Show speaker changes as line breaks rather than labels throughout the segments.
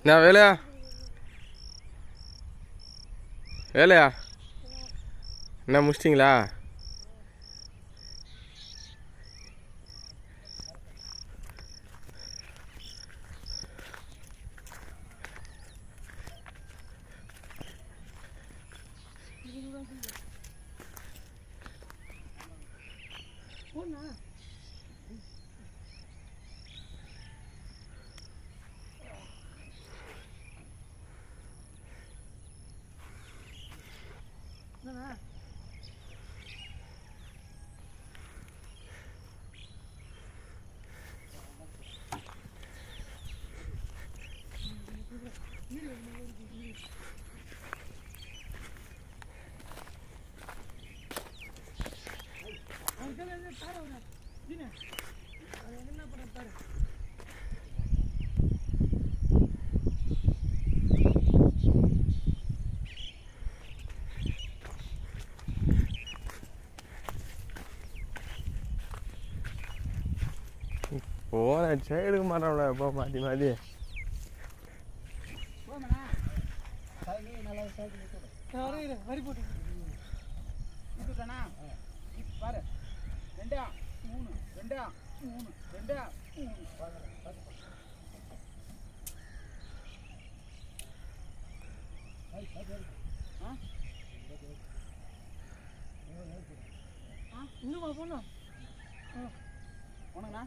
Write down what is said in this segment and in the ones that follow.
என்ன வேலையா வேலையா என்ன முடிச்சிட்டிங்களா போன எடுக்க மாட்டோம்ல இப்போ மாற்றி மாற்றி
வரி போட்டு இதுதானா இப்ப பாரு ரெண்டா மூணு ரெண்டா மூணு ரெண்டா மூணு ஆ? ஆ, இன்னுமா போடணும்? ஆ. போனங்கண்ணா?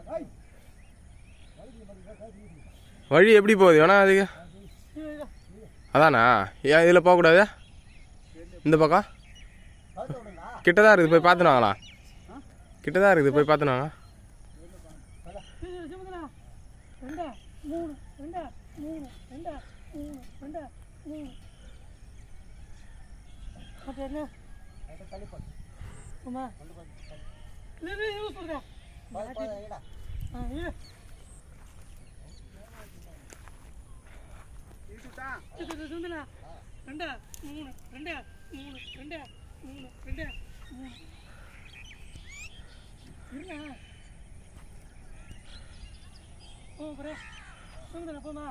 வழி எப்படி போகுது வேணா அதுக்கு
இது, இது.
அதானா ஏன் இதில் போகக்கூடாது இந்த பக்கம் கிட்டதான் இருக்குது போய் பார்த்துனாங்களா கிட்டதான் இருக்குது போய் பார்த்துனாங்க
இது, இது, சிவந்தனா. ரெண்டா மூணு ரெண்டா மூணு ரெண்டா மூணு ரெண்டா மூணு அப்ப என்ன அம்மா இல்லை இல்லை யூஸ் பண்ணுறேன் ஆ இரு இது, இது, சிவந்தனா. ரெண்டா மூணு ரெண்டா மூணு ரெண்டா மூணு ரெண்டா மூணு இருண்ணா ஓ பரே சுந்தர போமா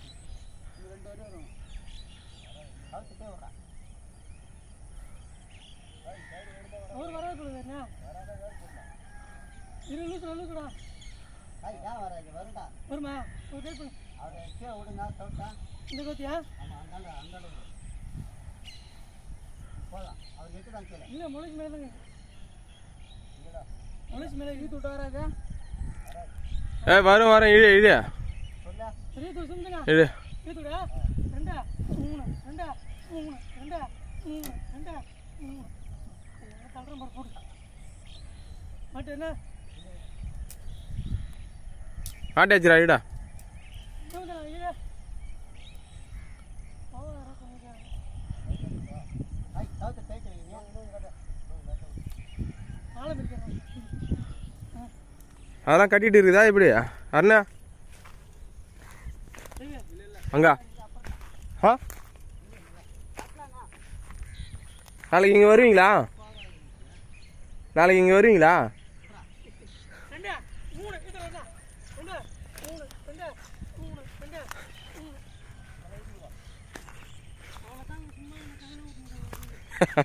அவர் வரவே கூடாது என்ன இரு லூசுடா லூசுடா வருமா ஒரு கை பண்ணு இந்த கோத்தியா இல்ல முளைக்கு மேல முளைக்கு மேல இழுத்து விட்டு வராங்க
ஏ வரும் வரேன் இழு இழு
பெரிய தூள் சுந்தரா
இழு
இதுடா ரெண்டா மூணு ரெண்டா மூணு ரெண்டா மூணு ரெண்டா மூணு தள்ளுற மாதிரி போடு மாட்டு என்ன
ஆட்டாச்சுரா இடா
சொல்லுங்க ஐயா பாவம் யாரோ சொன்னீங்க. ஆழம் இருக்கணும்
அதெல்லாம் கட்டிட்டு இருக்குதா எப்படி அருணா அங்க ஆ நாளைக்கு இங்கே வருவீங்களா நாளைக்கு இங்கே வருவீங்களா
ரெண்டா மூணு இது ரெண்டா ரெண்டா மூணு ரெண்டா மூணு ரெண்டா மூணு அவ்வளோதான் சும்மா இந்த கையில ஊத்துங்க.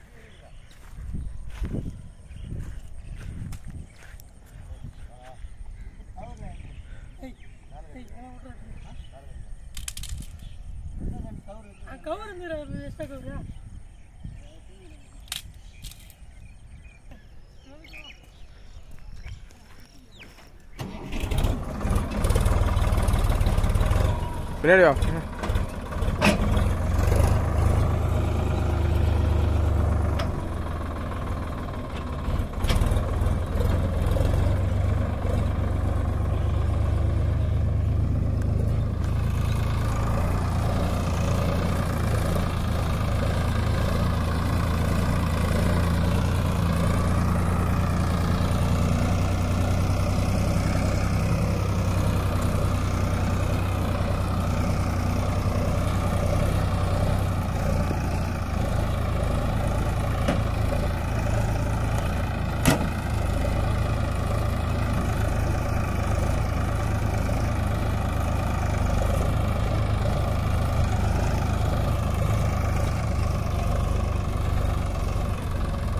ஏய், ஏய், அவன் விட்றான். ஆ, கவர் இருந்துடா ஒரு எக்ஸ்ட்ரா கவரா
பின்னாடி வா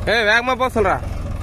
ஏய் வேகமாக போக சொல்கிறா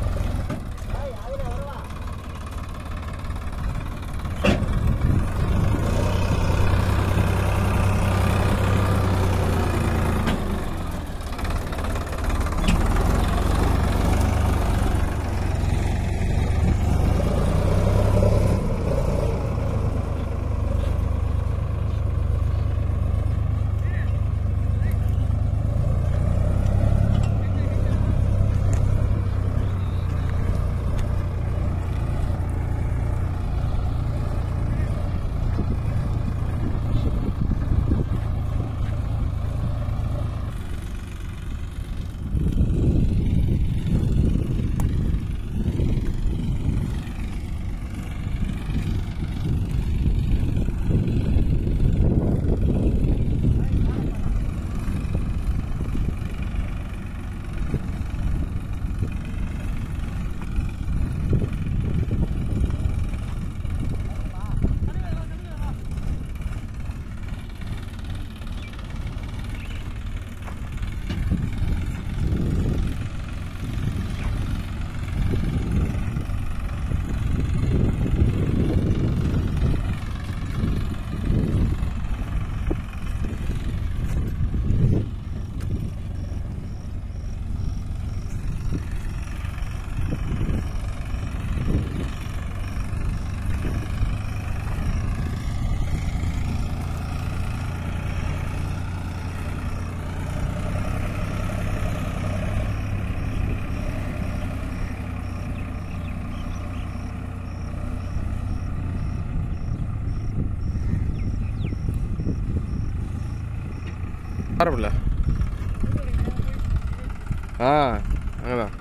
வரப்பில்ல ஆ அங்கதான்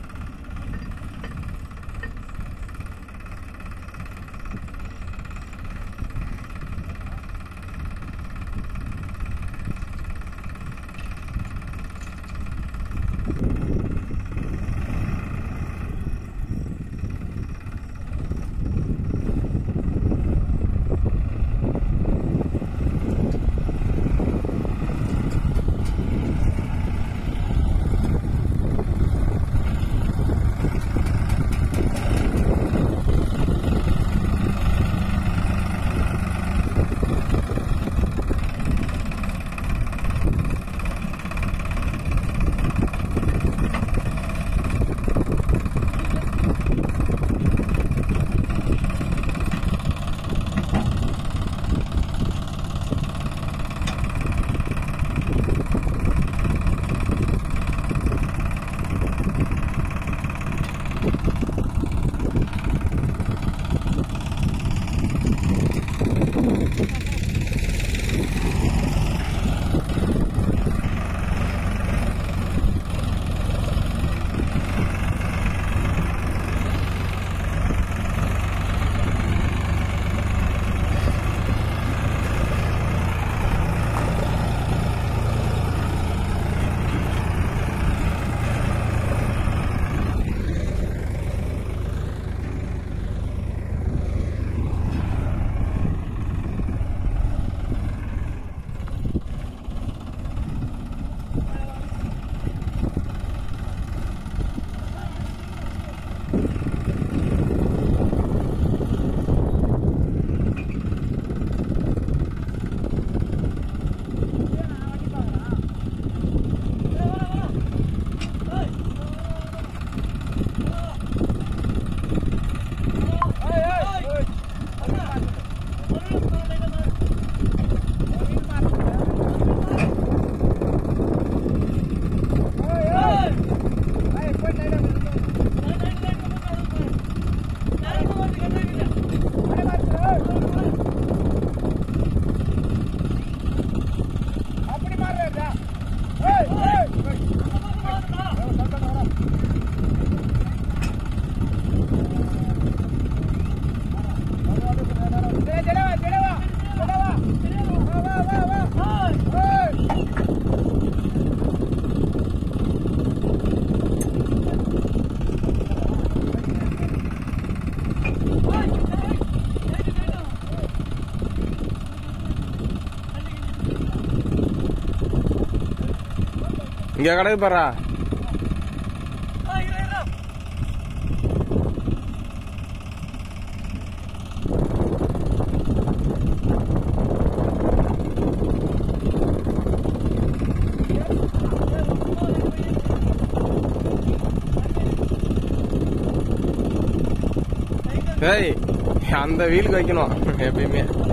இங்கே கிடக்கு பாரா
ஆ, இரு,
ஏய் அந்த வீலுக்கு வைக்கணும் எப்பயுமே